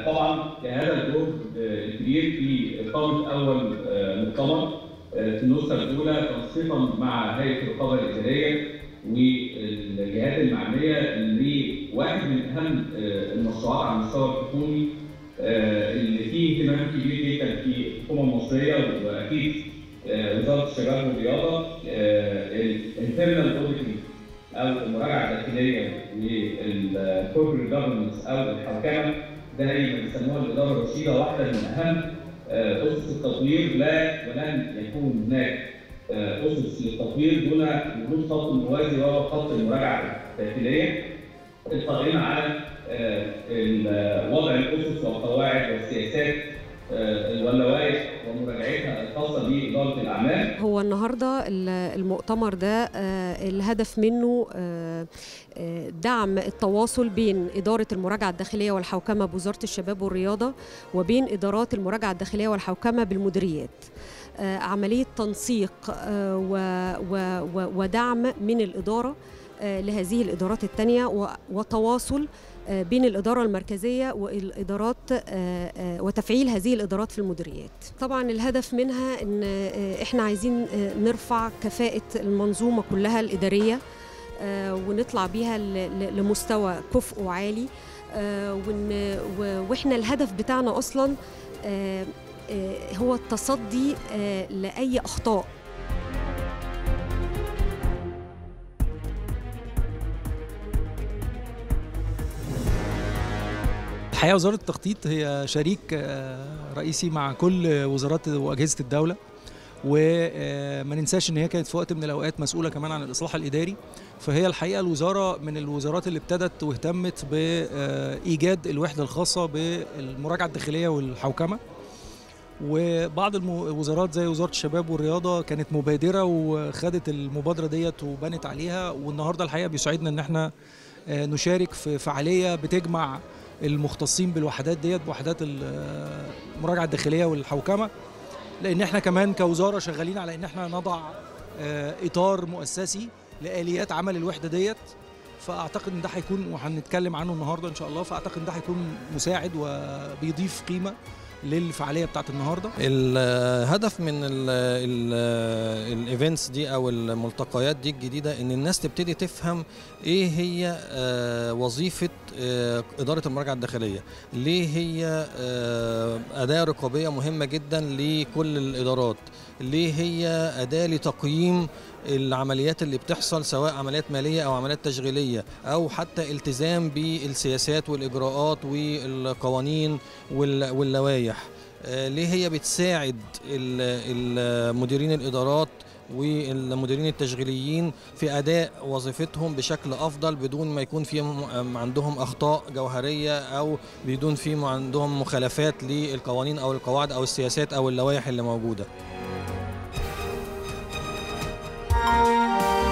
طبعا كان هذا الدور الكبير في إقامة أول مؤتمر في النسخة الأولى تنسيقا مع هيئة الرقابة الإدارية والجهات المعنية لواحد من أهم المشروعات على المستوى الحكومي اللي فيه اهتمام كبير جدا في الحكومة المصرية وأكيد وزارة الشباب والرياضة الانترنال اوديتنج او المراجعه الداخليه للكوربريت جفرنس او الحوكمه ده هي بيسموها الاداره الرشيده واحده من اهم اسس التطوير لا ولن يكون هناك اسس للتطوير دون وجود خط موازي وهو خط المراجعه الداخليه القائمه على وضع الاسس والقواعد والسياسات واللوائح ومراجعتها الخاصه باداره الاعمال. هو النهارده المؤتمر ده الهدف منه دعم التواصل بين اداره المراجعه الداخليه والحوكمه بوزاره الشباب والرياضه وبين ادارات المراجعه الداخليه والحوكمه بالمديريات. عمليه تنسيق ودعم من الاداره لهذه الادارات الثانيه وتواصل بين الإدارة المركزية والإدارات وتفعيل هذه الإدارات في المديريات طبعا الهدف منها أن إحنا عايزين نرفع كفاءة المنظومة كلها الإدارية ونطلع بيها لمستوى كفء وعالي وإحنا الهدف بتاعنا أصلا هو التصدي لأي أخطاء الحقيقه وزاره التخطيط هي شريك رئيسي مع كل وزارات واجهزه الدوله وما ننساش ان هي كانت في وقت من الاوقات مسؤوله كمان عن الاصلاح الاداري فهي الحقيقه الوزاره من الوزارات اللي ابتدت واهتمت بايجاد الوحده الخاصه بالمراجعه الداخليه والحوكمه وبعض الوزارات زي وزاره الشباب والرياضه كانت مبادره وخدت المبادره ديت وبنت عليها والنهارده الحقيقه بيسعدنا ان احنا نشارك في فعاليه بتجمع المختصين بالوحدات ديت بوحدات المراجعه الداخليه والحوكمه لان احنا كمان كوزاره شغالين على ان احنا نضع اطار مؤسسي لاليات عمل الوحده ديت فاعتقد ان ده هيكون وهنتكلم عنه النهارده ان شاء الله فاعتقد ان ده هيكون مساعد وبيضيف قيمه للفعاليه بتاعت النهارده الهدف من الايفنتس دي او الملتقيات دي الجديده ان الناس تبتدي تفهم ايه هي وظيفه اداره المراجعه الداخليه ليه هي اداه رقابيه مهمه جدا لكل الادارات ليه هي اداه لتقييم العمليات اللي بتحصل سواء عمليات ماليه او عمليات تشغيليه او حتى التزام بالسياسات والاجراءات والقوانين واللوائح ليه هي بتساعد المديرين الادارات والمديرين التشغيليين في اداء وظيفتهم بشكل افضل بدون ما يكون في عندهم اخطاء جوهريه او بدون في عندهم مخالفات للقوانين او القواعد او السياسات او اللوائح اللي موجوده